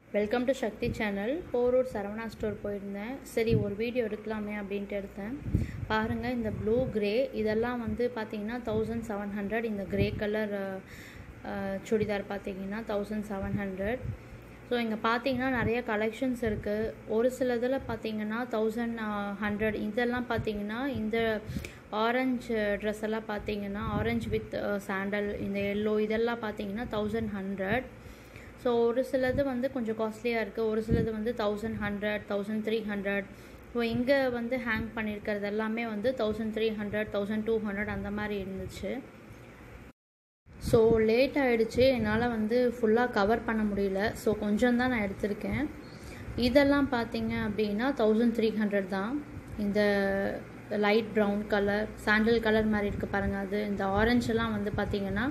welcome to Sakthi channel Porur Saravana store போயிருந்தேன் சரி ஒரு வீடியோ எடுக்கலாமே அப்படின்ட்டு எடுத்தேன் பாருங்கள் இந்த ப்ளூ கிரே இதெல்லாம் வந்து பார்த்தீங்கன்னா தௌசண்ட் செவன் ஹண்ட்ரட் இந்த கிரே கலர் சுடிதார் பார்த்தீங்கன்னா தௌசண்ட் செவன் ஹண்ட்ரட் ஸோ இங்கே பார்த்தீங்கன்னா நிறைய கலெக்ஷன்ஸ் இருக்குது ஒரு சில இதில் பார்த்தீங்கன்னா தௌசண்ட் ஹண்ட்ரட் இதெல்லாம் பார்த்தீங்கன்னா இந்த ஆரஞ்சு ட்ரெஸ் எல்லாம் பார்த்தீங்கன்னா ஆரஞ்சு வித் சாண்டல் இந்த எல்லோ இதெல்லாம் பார்த்தீங்கன்னா தௌசண்ட் ஹண்ட்ரட் ஸோ ஒரு சிலது வந்து கொஞ்சம் காஸ்ட்லியாக இருக்குது ஒரு சிலது வந்து thousand hundred thousand three hundred so இங்கே வந்து ஹேங் பண்ணியிருக்கிறது எல்லாமே வந்து thousand three hundred thousand two hundred அந்த மாதிரி இருந்துச்சு ஸோ லேட் ஆகிடுச்சு என்னால் வந்து ஃபுல்லாக கவர் பண்ண முடியல ஸோ கொஞ்சம் தான் நான் எடுத்திருக்கேன் இதெல்லாம் பார்த்தீங்க அப்படின்னா தௌசண்ட் த்ரீ ஹண்ட்ரட் தான் இந்த light brown colour sandal colour மாதிரி இருக்குது பாருங்கள் அது இந்த ஆரஞ்செல்லாம் வந்து பார்த்திங்கன்னா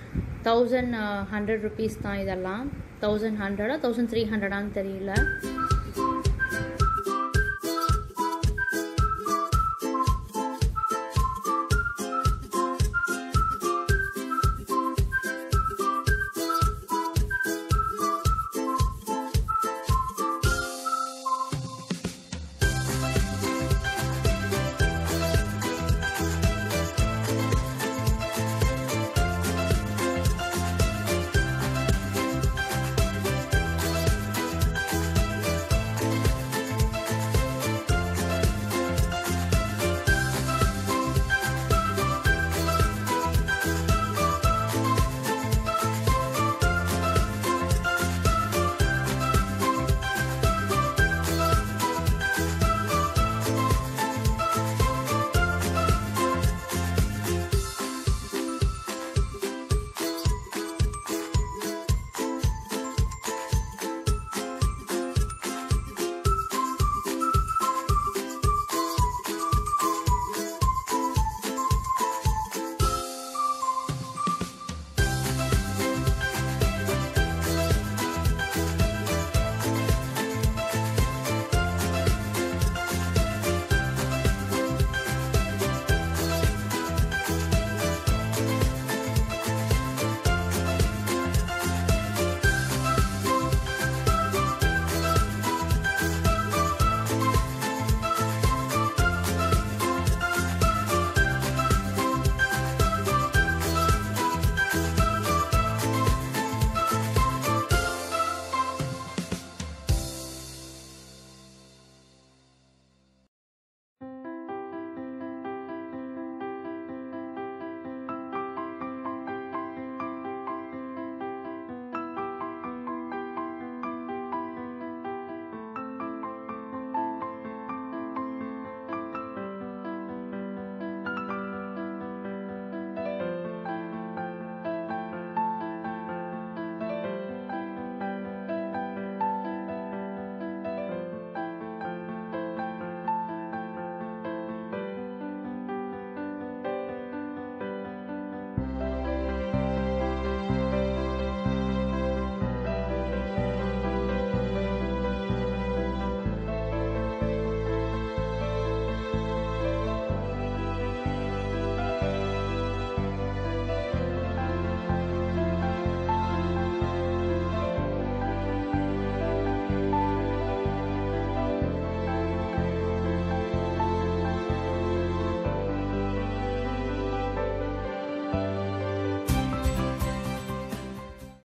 தௌசண்ட் ஹண்ட்ரட் ருபீஸ் தான் இதெல்லாம் தௌசண்ட் ஹண்ட்ரடா தௌசண்ட் த்ரீ ஹண்ட்ரடான்னு தெரியல